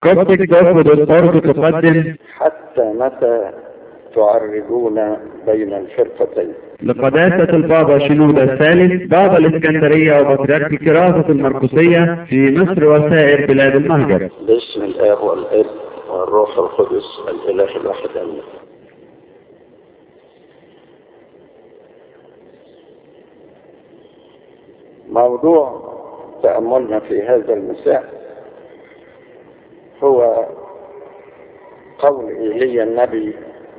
قصدك تاخد الأرض تقدم حتى متى تعرجون بين الفرقتين لقداسة البابا شنودة الثالث بابا الإسكندرية وبطريرك الكراسة المرقسية في مصر وسائر بلاد المهجر باسم الآب والابن والروح القدس الإله الواحد آمين موضوع تأملنا في هذا المساء هو قول إيليا النبي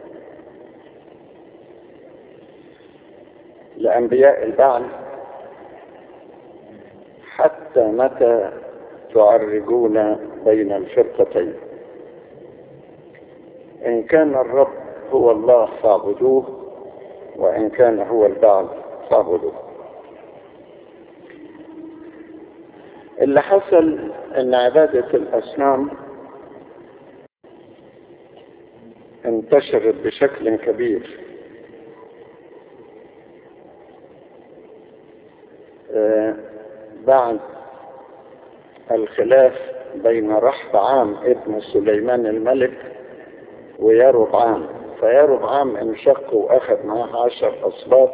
لأنبياء البعل حتى متى تعرجون بين الفرقتين إن كان الرب هو الله فاعبدوه وإن كان هو البعل فاعبدوه اللي حصل ان عبادة الاصنام انتشرت بشكل كبير آه بعد الخلاف بين رحب عام ابن سليمان الملك ويارب عام فيارب عام انشق واخذ معاه عشر اسباط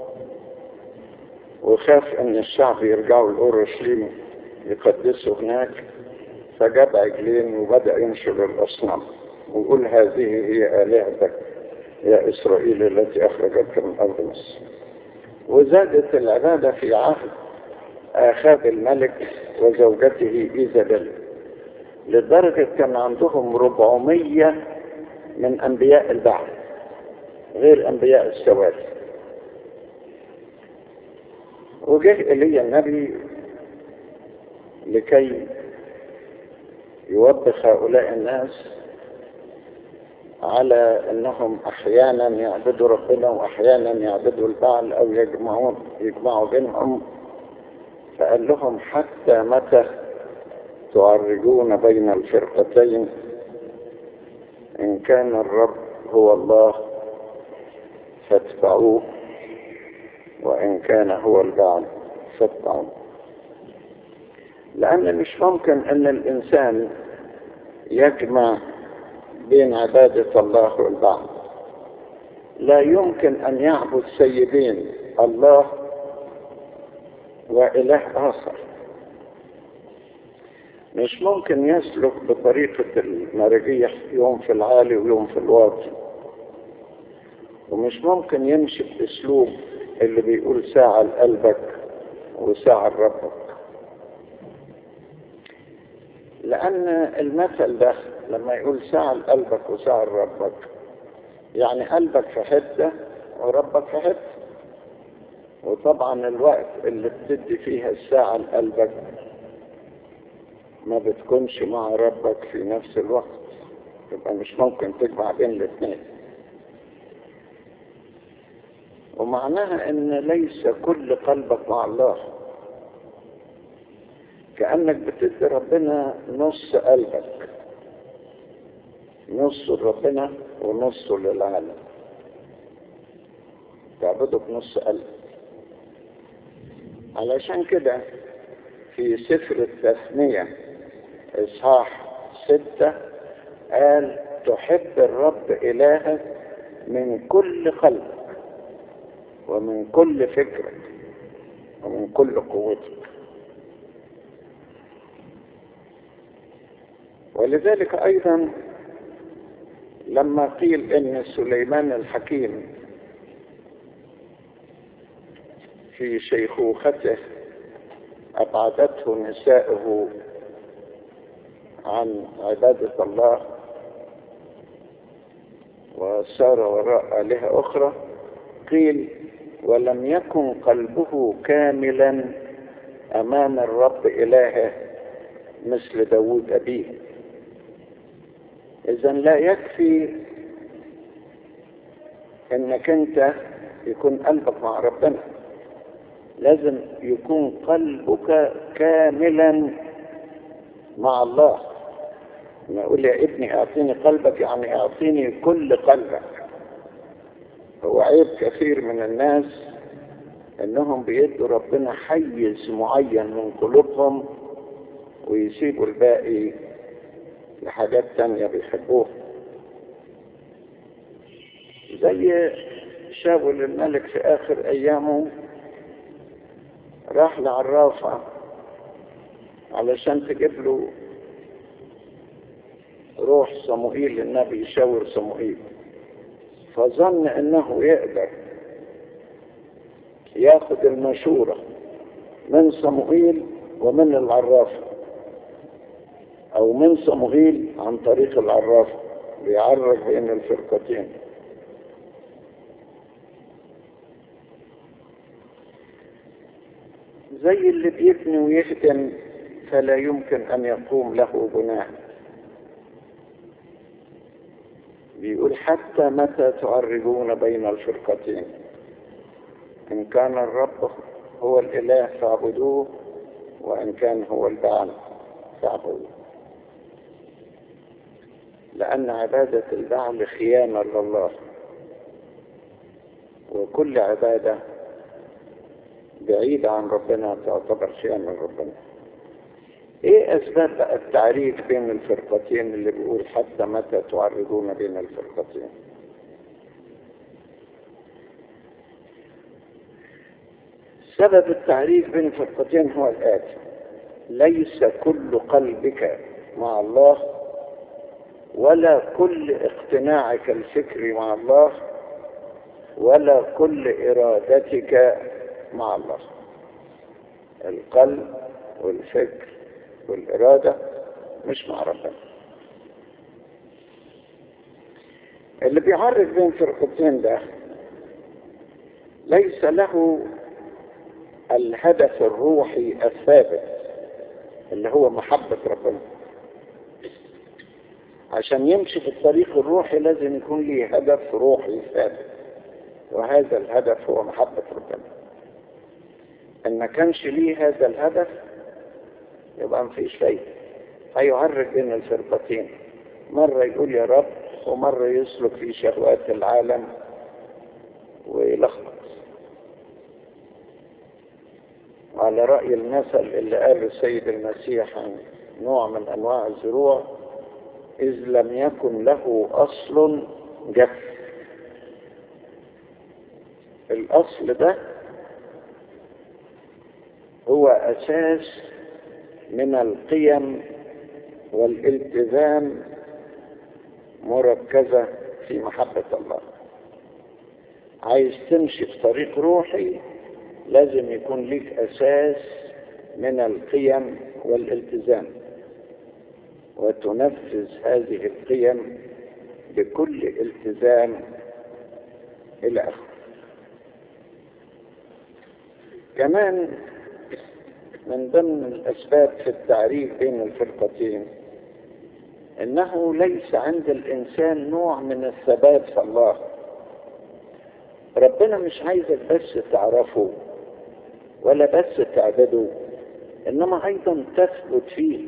وخاف ان الشعب يرجعوا لاورشليم يقدسوا هناك فجاب عجلين وبدأ ينشر الأصنام ويقول هذه هي آلهتك يا إسرائيل التي أخرجتك من أرض مصر وزادت العبادة في عهد آخاب الملك وزوجته إيزابيل لدرجة كان عندهم ربعمية من أنبياء البعث غير أنبياء السواد وجه إلي النبي لكي يوبخ هؤلاء الناس على انهم احيانا يعبدوا ربنا واحيانا يعبدوا البعل او يجمعون يجمعوا بينهم فقال لهم حتى متى تعرجون بين الفرقتين ان كان الرب هو الله فاتبعوه وان كان هو البعل فاتبعوه لأن مش ممكن أن الإنسان يجمع بين عبادة الله والبعض لا يمكن أن يعبد سيدين الله وإله آخر مش ممكن يسلك بطريقة المرجية يوم في العالي ويوم في الواطي ومش ممكن يمشي بأسلوب اللي بيقول ساعة لقلبك وساعة لربك لأن المثل ده لما يقول ساعة لقلبك وساعة لربك يعني قلبك في حتة وربك في حتة وطبعا الوقت اللي بتدي فيها الساعة لقلبك ما بتكونش مع ربك في نفس الوقت يبقى مش ممكن تجمع بين الاثنين ومعناها ان ليس كل قلبك مع الله كأنك بتدي ربنا نص قلبك نص لربنا ونصه للعالم تعبده بنص قلبك علشان كده في سفر التثنية إصحاح ستة قال تحب الرب إلهك من كل قلبك ومن كل فكرك ومن كل قوتك ولذلك أيضا لما قيل إن سليمان الحكيم في شيخوخته أبعدته نسائه عن عبادة الله وسار وراء آلهة أخرى قيل ولم يكن قلبه كاملا أمام الرب إلهه مثل داود أبيه إذا لا يكفي إنك أنت يكون قلبك مع ربنا لازم يكون قلبك كاملا مع الله ما يقول يا ابني اعطيني قلبك يعني اعطيني كل قلبك هو عيب كثير من الناس انهم بيدوا ربنا حيز معين من قلوبهم ويسيبوا الباقي لحاجات تانية بيحبوها زي شاول الملك في آخر أيامه راح لعرافة علشان تجيب له روح صموئيل النبي يشاور صموئيل فظن انه يقدر ياخد المشورة من صموئيل ومن العرافة او من صموئيل عن طريق العرافة بيعرف بين الفرقتين زي اللي بيبني ويهدم فلا يمكن ان يقوم له بناء بيقول حتى متى تعرجون بين الفرقتين إن كان الرب هو الإله فاعبدوه وإن كان هو البعل فاعبدوه لأن عبادة البعل خيانة لله وكل عبادة بعيدة عن ربنا تعتبر خيانة لربنا ايه اسباب بقى التعريف بين الفرقتين اللي بيقول حتى متى تعرضون بين الفرقتين سبب التعريف بين الفرقتين هو الآتي ليس كل قلبك مع الله ولا كل اقتناعك الفكري مع الله ولا كل إرادتك مع الله القلب والفكر والإرادة مش مع ربنا اللي بيعرف بين فرقتين ده ليس له الهدف الروحي الثابت اللي هو محبة ربنا عشان يمشي في الطريق الروحي لازم يكون ليه هدف روحي ثابت وهذا الهدف هو محبة ربنا ان ما كانش ليه هذا الهدف يبقى مفيش فايدة هيعرف بين الفرقتين مرة يقول يا رب ومرة يسلك في شهوات العالم ويلخبط على رأي المثل اللي قاله السيد المسيح عن نوع من أنواع الزروع إذ لم يكن له أصل جف الأصل ده هو أساس من القيم والالتزام مركزة في محبة الله عايز تمشي في طريق روحي لازم يكون لك أساس من القيم والالتزام وتنفذ هذه القيم بكل التزام إلى آخره كمان من ضمن الأسباب في التعريف بين الفرقتين إنه ليس عند الإنسان نوع من الثبات في الله ربنا مش عايزك بس تعرفه ولا بس تعبده إنما أيضا تثبت فيه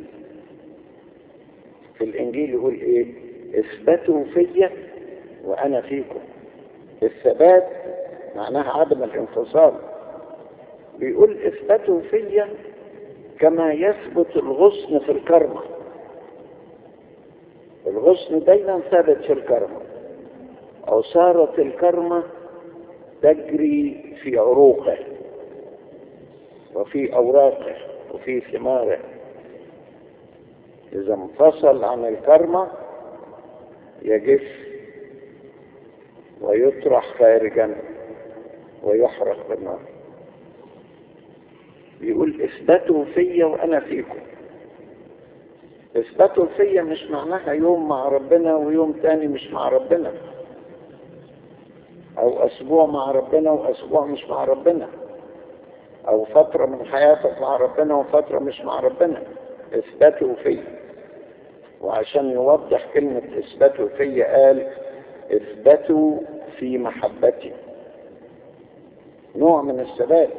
في الإنجيل يقول إيه اثبتوا فيا وأنا فيكم الثبات معناها عدم الانفصال بيقول اثبتوا فيا كما يثبت الغصن في الكرمة الغصن دايما ثابت في الكرمة أو صارت الكرمة تجري في عروقه وفي أوراقه وفي ثماره إذا انفصل عن الكرمة يجف ويطرح خارجا ويحرق بالنار بيقول اثبتوا فيا وانا فيكم اثبتوا فيا مش معناها يوم مع ربنا ويوم تاني مش مع ربنا او اسبوع مع ربنا واسبوع مش مع ربنا او فترة من حياتك مع ربنا وفترة مش مع ربنا اثبتوا فيا وعشان يوضح كلمة اثبتوا فيا قال اثبتوا في محبتي نوع من الثبات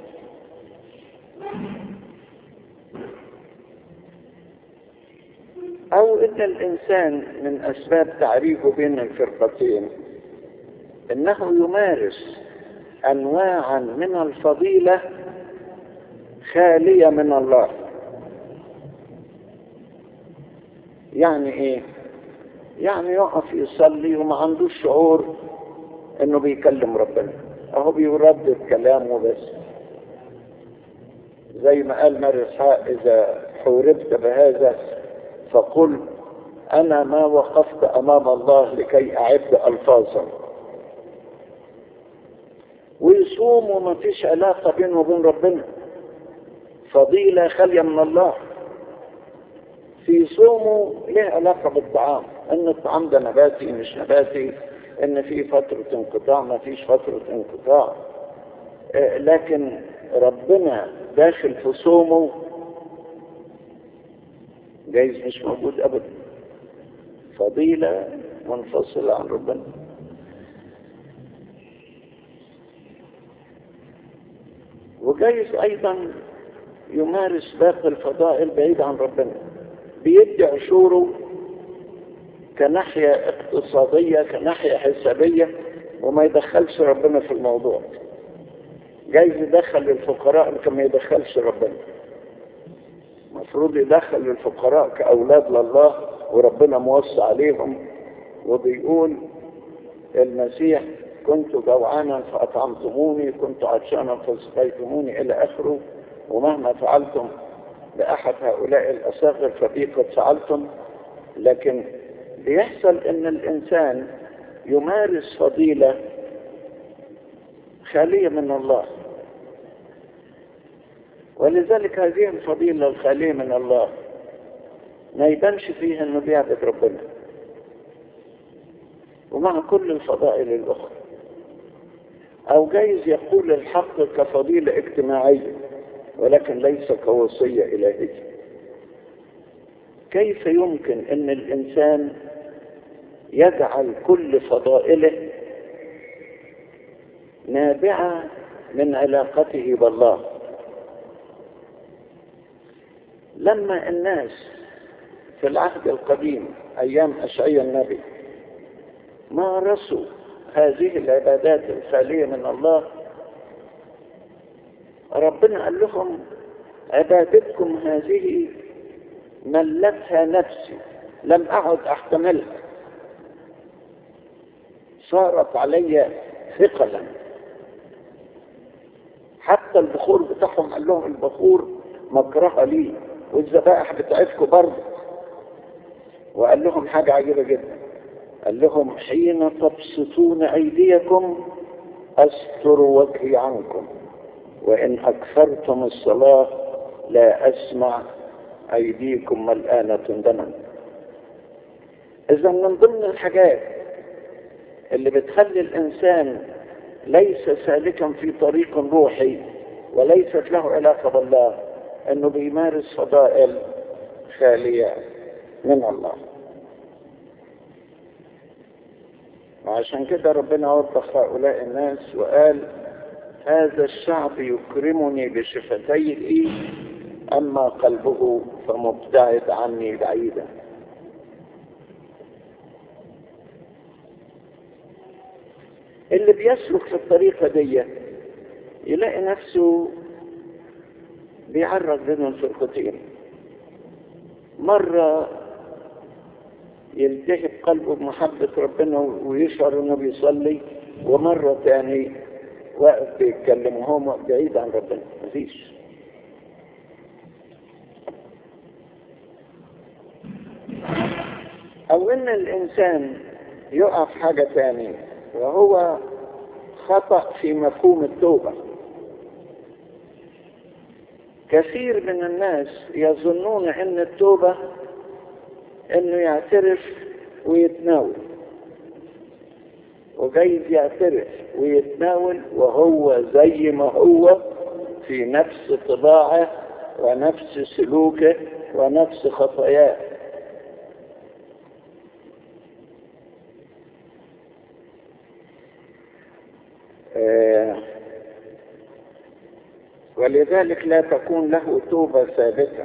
أو إن الإنسان من أسباب تعريفه بين الفرقتين إنه يمارس أنواعا من الفضيلة خالية من الله يعني ايه يعني يقف يصلي وما عندوش شعور انه بيكلم ربنا اهو بيردد كلامه بس زي ما قال ماري اسحاق اذا حوربت بهذا فقل انا ما وقفت امام الله لكي اعد الفاظا ويصوم وما فيش علاقة بينه وبين ربنا فضيلة خالية من الله في صومه له علاقة بالطعام ان الطعام ده نباتي مش نباتي ان في فترة انقطاع ما فيش فترة انقطاع آه، لكن ربنا داخل في صومه جايز مش موجود ابدا فضيلة منفصلة عن ربنا وجايز ايضا يمارس باقي الفضائل بعيد عن ربنا بيدي عشوره كناحية اقتصادية كناحية حسابية وما يدخلش ربنا في الموضوع جايز يدخل للفقراء لكن ما يدخلش ربنا المفروض يدخل للفقراء كأولاد لله وربنا موصى عليهم وبيقول المسيح كنت جوعانا فأطعمتموني كنت عطشانا فسقيتموني إلى آخره ومهما فعلتم لأحد هؤلاء الأصاغر فبي قد فعلتم لكن بيحصل ان الانسان يمارس فضيلة خالية من الله ولذلك هذه الفضيلة الخالية من الله ما يبانش فيها انه بيعبد ربنا ومع كل الفضائل الاخرى او جايز يقول الحق كفضيلة اجتماعية ولكن ليس كوصية الهية كيف يمكن ان الانسان يجعل كل فضائله نابعة من علاقته بالله لما الناس في العهد القديم ايام اشعياء النبي مارسوا هذه العبادات الخالية من الله ربنا قال لهم عبادتكم هذه ملتها نفسي لم أعد أحتملها صارت علي ثقلا حتى البخور بتاعهم قال لهم البخور مكرهة لي والذبائح بتاعتكم برضه وقال لهم حاجة عجيبة جدا قال لهم حين تبسطون أيديكم أستر وجهي عنكم وإن أكثرتم الصلاة لا أسمع أيديكم ملآنة دما إذا من ضمن الحاجات اللي بتخلي الإنسان ليس سالكا في طريق روحي وليست له علاقة بالله أنه بيمارس فضائل خالية من الله وعشان كده ربنا وضح هؤلاء الناس وقال هذا الشعب يكرمني بشفتيه أما قلبه فمبتعد عني بعيدا اللي بيسلك في الطريقة دي يلاقي نفسه بيعرض بين الفرقتين مرة يلتهب قلبه بمحبة ربنا ويشعر انه بيصلي ومرة تاني واقف بيتكلم وهو بعيد عن ربنا مفيش او ان الانسان يقع في حاجة تانية وهو خطأ في مفهوم التوبة كثير من الناس يظنون ان التوبة انه يعترف ويتناول وجايز يعترف ويتناول وهو زي ما هو في نفس طباعه ونفس سلوكه ونفس خطاياه آه ولذلك لا تكون له توبة ثابتة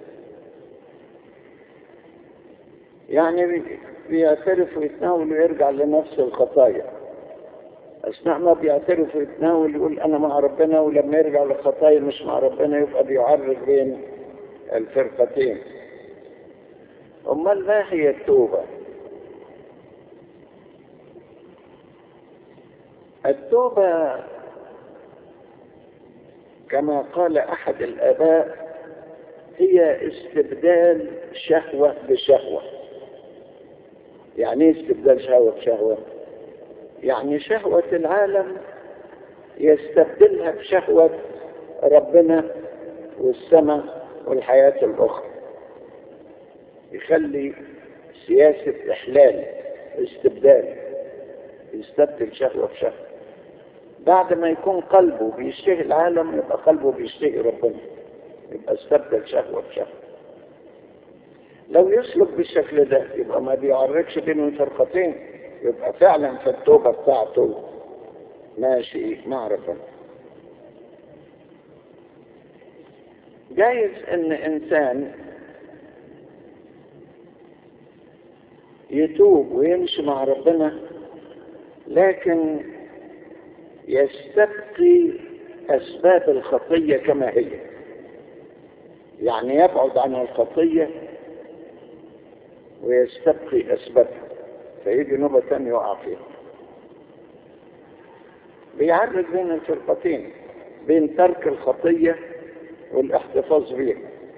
يعني بيعترف ويتناول ويرجع لنفس الخطايا أثناء ما بيعترف ويتناول يقول أنا مع ربنا ولما يرجع للخطايا مش مع ربنا يبقى بيعرض بين الفرقتين امال ما هي التوبة التوبة كما قال احد الاباء هي استبدال شهوة بشهوة يعني ايه استبدال شهوة بشهوة يعني شهوة العالم يستبدلها بشهوة ربنا والسماء والحياة الأخرى يخلي سياسة إحلال استبدال يستبدل شهوة بشهوة بعد ما يكون قلبه بيشتهي العالم يبقى قلبه بيشتهي ربنا يبقى استبدل شهوة بشهوة لو يسلك بالشكل ده يبقى ما بيعرفش بين الفرقتين يبقى فعلا في التوبة بتاعته ماشي مع ربنا جايز ان انسان يتوب ويمشي مع ربنا لكن يستبقي اسباب الخطية كما هي يعني يبعد عن الخطية ويستبقي اسبابها فيجي نوبة تانية يقع فيها بيعرض بين الفرقتين بين ترك الخطية والاحتفاظ بها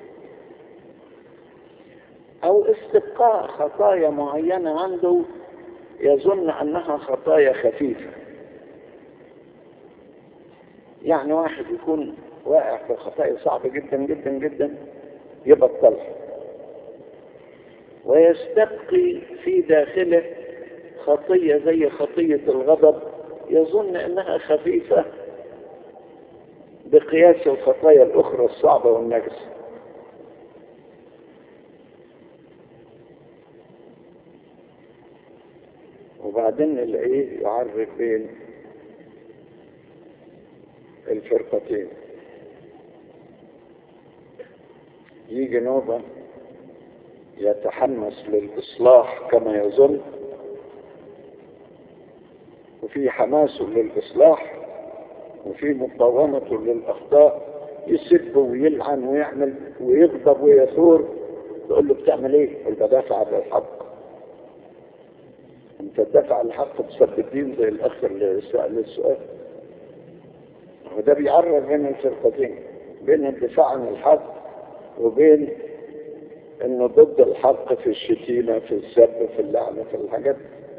او استبقاء خطايا معينة عنده يظن انها خطايا خفيفة يعني واحد يكون واقع في خطايا صعبة جدا جدا جدا يبطلها ويستبقي في داخله خطية زي خطية الغضب يظن انها خفيفة بقياس الخطايا الاخرى الصعبة والنجسة وبعدين نلاقيه يعرف بين الفرقتين يجي نوبة يتحمس للإصلاح كما يظن وفي حماسه للإصلاح وفي مقاومته للأخطاء يسب ويلعن ويعمل ويغضب ويثور تقول له بتعمل ايه؟ يقول بدافع عن الحق انت تدافع عن الحق بسبب الدين زي الاخ اللي سأل السؤال وده بيعرف بين الفرقتين بين الدفاع عن الحق وبين انه ضد الحق في الشتيمة في السب في اللعنة في الحاجات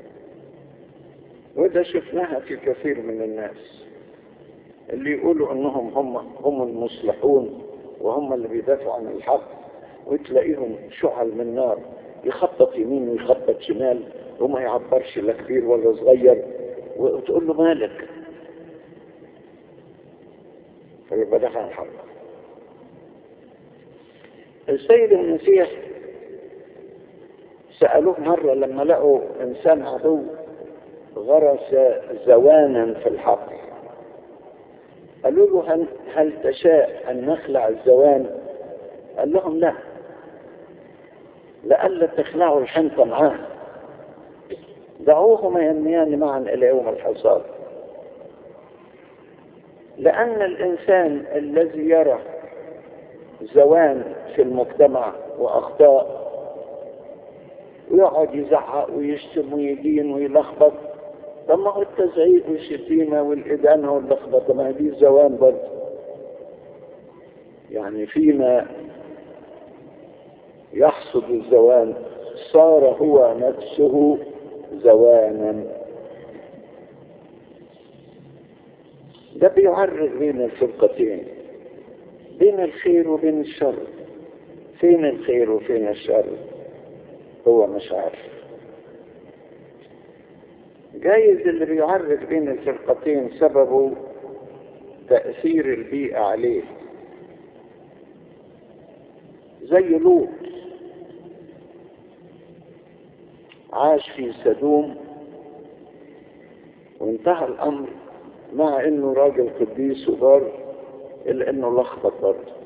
وده شفناها في كثير من الناس اللي يقولوا انهم هم هم المصلحون وهم اللي بيدافعوا عن الحق وتلاقيهم شعل من نار يخطط يمين ويخطط شمال وما يعبرش لا كبير ولا صغير وتقول له مالك فيبقى دافع عن الحق السيد المسيح سألوه مرة لما لقوا إنسان عدو غرس زوانا في الحق قالوا له هل, هل تشاء أن نخلع الزوان قال لهم لا لألا تخلعوا الحنطة معاه دعوهما ينميان معا إلى يوم الحصاد لأن الإنسان الذي يرى زوان في المجتمع وأخطاء ويقعد يزعق ويشتم ويدين ويلخبط طب ما هو التزعيق والشتيمة والإدانة واللخبطة ما دي زوان برضه يعني فيما يحصد الزوان صار هو نفسه زوانا ده بيعرض بين الفرقتين بين الخير وبين الشر فين الخير وفين الشر هو مش عارف جايز اللي بيعرف بين الفرقتين سببه تأثير البيئة عليه زي لوط عاش في سدوم وانتهى الأمر مع انه راجل قديس وبار الا انه لخبط برضه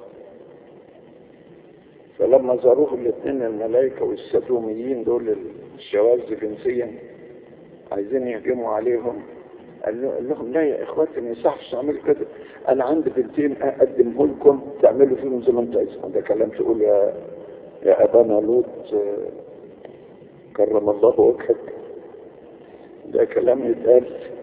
فلما زاروه الاثنين الملائكة والسدوميين دول الشواذ جنسيا عايزين يهجموا عليهم قال لهم لا يا اخواتي ما يصحش تعملوا كده انا عندي بنتين اقدمه لكم تعملوا فيهم زي ما انتوا عايزين ده كلام تقول يا يا أبانا لوط كرم الله وجهك ده كلام يتقال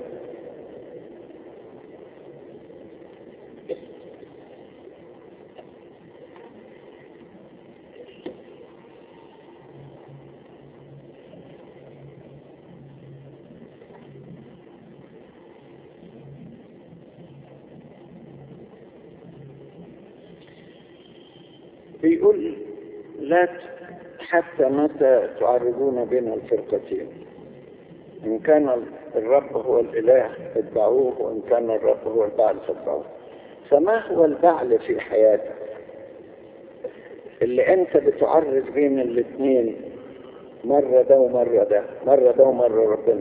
بيقول لا حتى متى تعرضون بين الفرقتين إن كان الرب هو الإله اتبعوه وإن كان الرب هو البعل فاتبعوه فما هو البعل في حياتك اللي أنت بتعرض بين الاثنين مرة ده ومرة ده مرة ده ومرة ربنا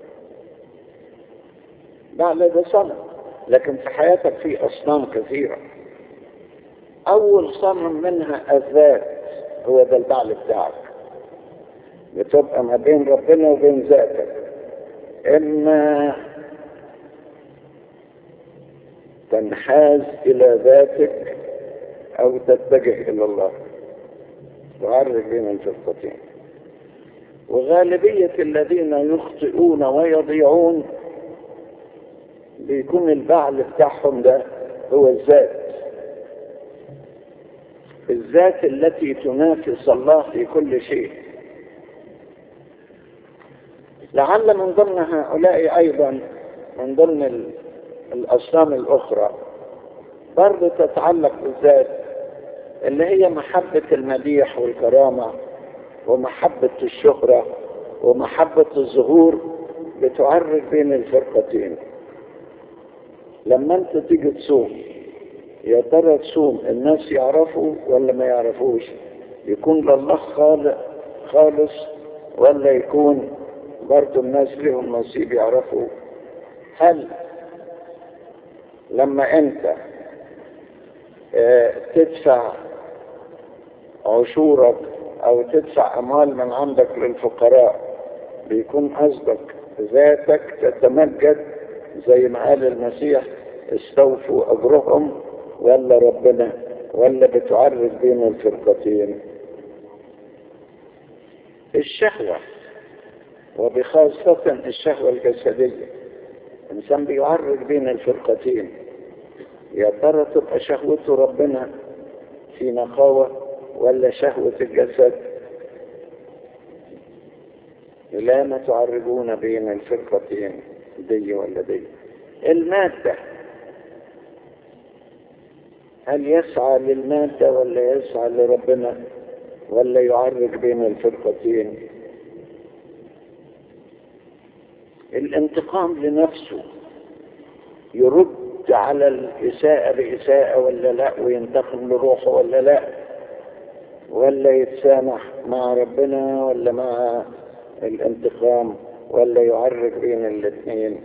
بعل ده صنم لكن في حياتك في أصنام كثيرة أول صنم منها الذات هو ده البعل بتاعك بتبقى ما بين ربنا وبين ذاتك إما تنحاز إلى ذاتك أو تتجه إلى الله تعرف بين الفرقتين وغالبية الذين يخطئون ويضيعون بيكون البعل بتاعهم ده هو الذات الذات التي تنافس الله في كل شيء لعل من ضمن هؤلاء أيضا من ضمن الأصنام الأخرى برضه تتعلق بالذات اللي هي محبة المديح والكرامة ومحبة الشهرة ومحبة الظهور بتعرف بين الفرقتين لما انت تيجي تصوم يا ترى تصوم الناس يعرفوا ولا ما يعرفوش يكون لله خالق خالص ولا يكون برضه الناس لهم نصيب يعرفوا هل لما انت اه تدفع عشورك او تدفع اموال من عندك للفقراء بيكون قصدك ذاتك تتمجد زي ما قال المسيح استوفوا اجرهم ولا ربنا ولا بتعرف بين الفرقتين الشهوة وبخاصة الشهوة الجسدية الإنسان بيعرف بين الفرقتين يا ترى تبقى شهوته ربنا في نقاوة ولا شهوة الجسد لا ما تعرضون بين الفرقتين دي ولا دي المادة هل يسعى للمادة ولا يسعى لربنا ولا يعرج بين الفرقتين الانتقام لنفسه يرد على الإساءة بإساءة ولا لا وينتقم لروحه ولا لا ولا يتسامح مع ربنا ولا مع الانتقام ولا يعرج بين الاثنين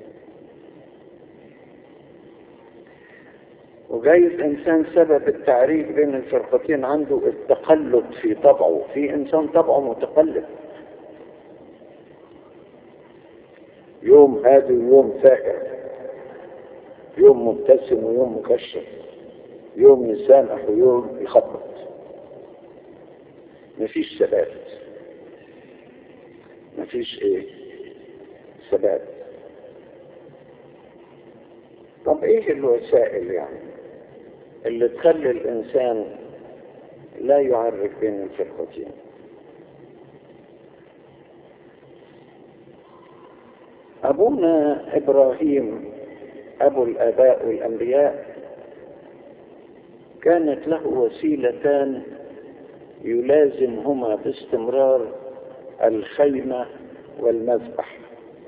وجايز انسان سبب التعريف بين الفرقتين عنده التقلب في طبعه في انسان طبعه متقلب يوم هادي ويوم ثائر يوم مبتسم ويوم مكشف يوم يسامح ويوم يخبط مفيش ثبات مفيش ايه ثبات طب ايه الوسائل يعني اللي تخلي الانسان لا يعرف بين الفرقتين ابونا ابراهيم ابو الاباء والانبياء كانت له وسيلتان يلازمهما باستمرار الخيمه والمذبح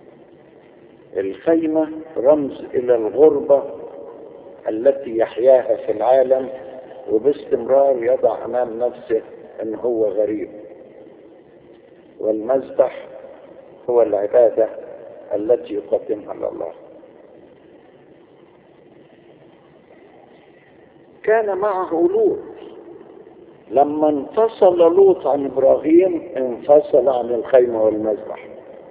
الخيمه رمز الى الغربه التي يحياها في العالم وباستمرار يضع امام نفسه ان هو غريب والمذبح هو العباده التي يقدمها لله كان معه لوط لما انفصل لوط عن ابراهيم انفصل عن الخيمه والمذبح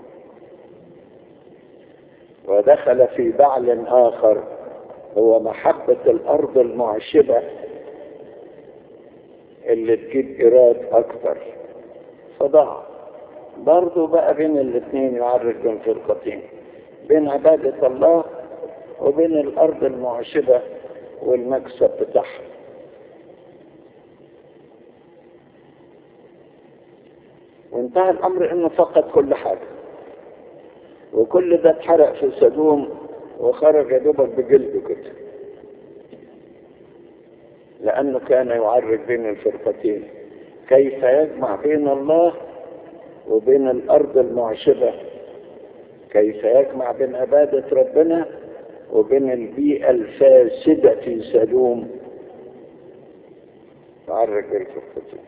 ودخل في بعل اخر هو محبة الأرض المعشبة اللي تجيب إيراد أكتر فضاع برضه بقى بين الاثنين يعرج بين فرقتين بين عبادة الله وبين الأرض المعشبة والمكسب بتاعها وانتهى الأمر إنه فقد كل حاجة وكل ده اتحرق في سدوم وخرج يا دوبك بجلده كده لأنه كان يعرج بين الفرقتين كيف يجمع بين الله وبين الأرض المعشبة كيف يجمع بين عبادة ربنا وبين البيئة الفاسدة في سدوم يعرج بين الفرقتين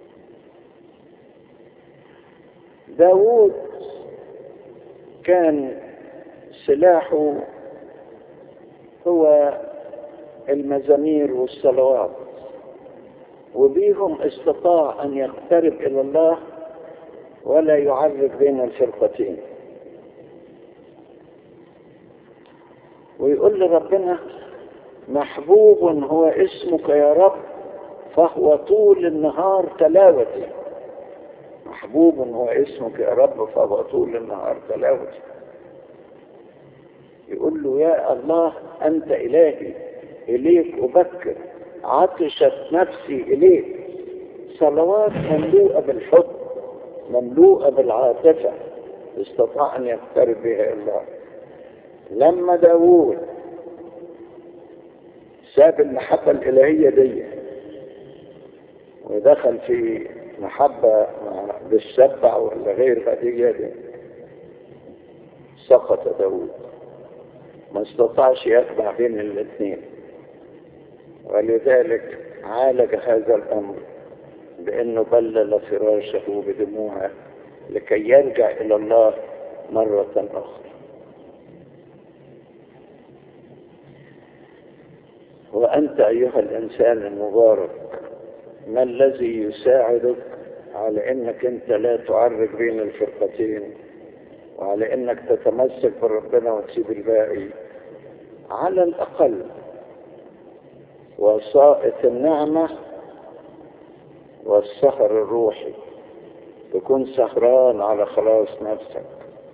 داوود كان سلاحه هو المزامير والصلوات وبيهم استطاع أن يقترب إلى الله ولا يعرف بين الفرقتين ويقول لربنا محبوب هو اسمك يا رب فهو طول النهار تلاوتي محبوب هو اسمك يا رب فهو طول النهار تلاوتي يقول له يا الله أنت إلهي إليك أبكر عطشت نفسي إليك صلوات مملوءة بالحب مملوءة بالعاطفة استطاع أن يقترب بها الله لما داوود ساب المحبة الإلهية دي ودخل في محبة بالسبع ولا غيرها دي, دي سقط داوود ما استطاعش يتبع بين الاثنين ولذلك عالج هذا الأمر بأنه بلل فراشه بدموعه لكي يرجع إلى الله مرة أخرى وأنت أيها الإنسان المبارك ما الذي يساعدك على أنك أنت لا تعرج بين الفرقتين وعلى أنك تتمسك بربنا وتسيب الباقي على الأقل وسائط النعمة والسهر الروحي تكون سهران على خلاص نفسك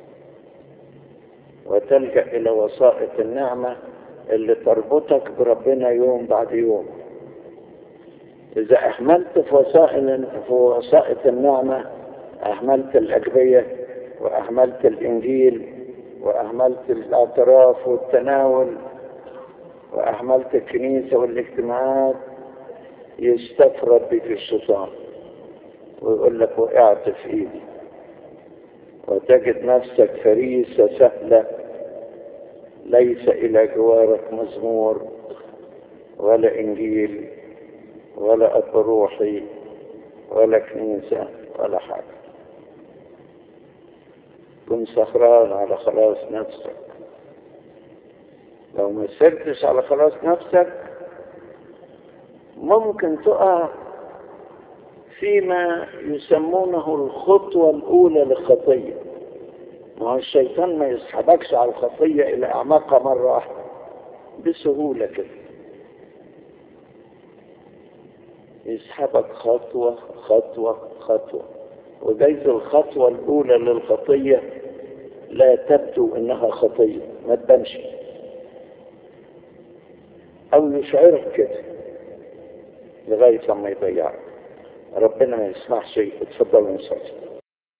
وتلجأ إلى وسائط النعمة اللي تربطك بربنا يوم بعد يوم إذا أهملت في وسائل في وسائط النعمة أهملت الأجبية وأهملت الإنجيل وأهملت الاعتراف والتناول وأهملت الكنيسة والاجتماعات يستفرد بك الشيطان ويقول لك وقعت في ايدي وتجد نفسك فريسة سهلة ليس إلى جوارك مزمور ولا إنجيل ولا أب روحي ولا كنيسة ولا حاجة كن سهران على خلاص نفسك لو ما سرتش على خلاص نفسك ممكن تقع فيما يسمونه الخطوة الأولى للخطية ما هو الشيطان ما يسحبكش على الخطية إلى أعماقها مرة واحدة بسهولة كده يسحبك خطوة خطوة خطوة وجايز الخطوة الأولى للخطية لا تبدو إنها خطية ما تبانش أو يشعرك كده لغاية ما يضيعك ربنا ما يسمح شيء اتفضلوا نصلي